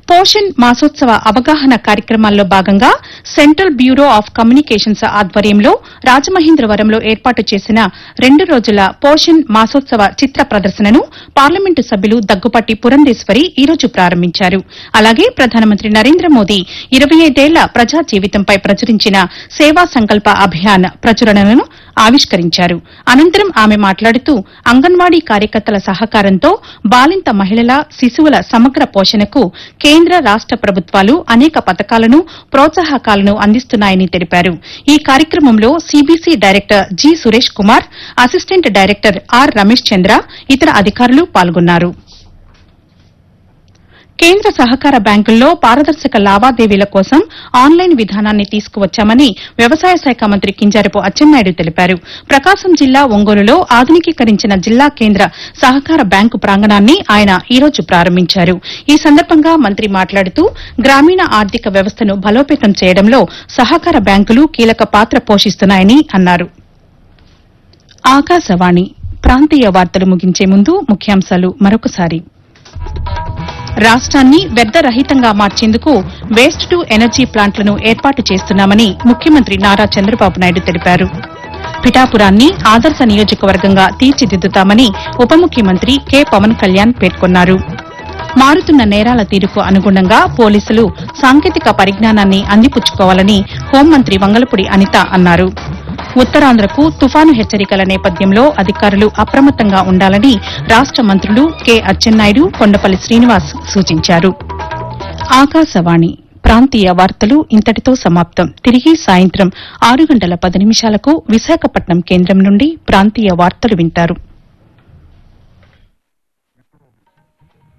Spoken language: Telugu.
పోషణ్ మాసోత్సవ అవగాహన కార్యక్రమాల్లో భాగంగా సెంట్రల్ బ్యూరో ఆఫ్ కమ్యూనికేషన్స్ ఆధ్వర్యంలో రాజమహేంద్రవరంలో ఏర్పాటు చేసిన రెండు రోజుల పోషణ్ మాసోత్సవ చిత్ర ప్రదర్శనను పార్లమెంటు సభ్యులు దగ్గుపాటి పురంధేశ్వరి ఈ రోజు ప్రారంభించారు అలాగే ప్రధానమంత్రి నరేంద్ర మోదీ ఇరవై ఐదేళ్ల ప్రజా జీవితంపై ప్రచురించిన సేవా సంకల్ప అభియాన్ ప్రచురణను ఆవిష్కరించారు అనంతరం ఆమె మాట్లాడుతూ అంగన్వాడీ కార్యకర్తల సహకారంతో బాలింత మహిళల శిశువుల సమగ్ర పోషణకు కేంద్ర రాష్ట ప్రభుత్వాలు అనేక పథకాలను ప్రోత్సాహకాలను అందిస్తున్నాయని తెలిపారు ఈ కార్యక్రమంలో CBC director G Suresh Kumar assistant director R Ramesh Chandra ఇతర అధికారులు పాల్గొన్నారు కేంద్ర సహకార బ్యాంకుల్లో పారదర్శక లావాదేవీల కోసం ఆన్లైన్ విధానాన్ని తీసుకువచ్చామని వ్యవసాయ శాఖ మంత్రి కింజారపు అచ్చెన్నాయుడు తెలిపారు ప్రకాశం జిల్లా ఒంగోలులో ఆధునికీకరించిన జిల్లా కేంద్ర సహకార బ్యాంకు ప్రాంగణాన్ని ఆయన ఈ రోజు ప్రారంభించారు ఈ సందర్భంగా మంత్రి మాట్లాడుతూ గ్రామీణ ఆర్థిక వ్యవస్థను బలోపేతం చేయడంలో సహకార బ్యాంకులు కీలక పాత్ర పోషిస్తున్నాయని అన్నారు ఆకాశవాణి ప్రాంతీయ వార్తలు ముగించే ముందు ముఖ్యాంశాలు మరొకసారి రాష్ట్రాన్ని వ్యర్థరహితంగా మార్చేందుకు వేస్ట్ టు ఎనర్జీ ప్లాంట్లను ఏర్పాటు చేస్తున్నామని ముఖ్యమంత్రి నారా చంద్రబాబు నాయుడు తెలిపారు పిఠాపురాన్ని ఆదర్శ నియోజకవర్గంగా తీర్చిదిద్దుతామని ఉప ముఖ్యమంత్రి కె పవన్ కళ్యాణ్ పేర్కొన్నారు మారుతున్న నేరాల తీరుకు అనుగుణంగా పోలీసులు సాంకేతిక పరిజ్ఞానాన్ని అందిపుచ్చుకోవాలని హోంమంత్రి వంగలపూడి అనిత అన్నారు ఉత్తరాంధ్రకు తుఫాను హెచ్చరికల నేపథ్యంలో అధికారులు అప్రమత్తంగా ఉండాలని రాష్ట మంత్రులు కె అచ్చెన్నాయుడు కొండపల్లి శ్రీనివాస్ సూచించారు ఆకాశవాణి ప్రాంతీయ వార్తలు ఇంతటితో సమాప్తం తిరిగి సాయంత్రం ఆరు గంటల పది నిమిషాలకు విశాఖపట్నం కేంద్రం నుండి ప్రాంతీయ వార్తలు వింటారు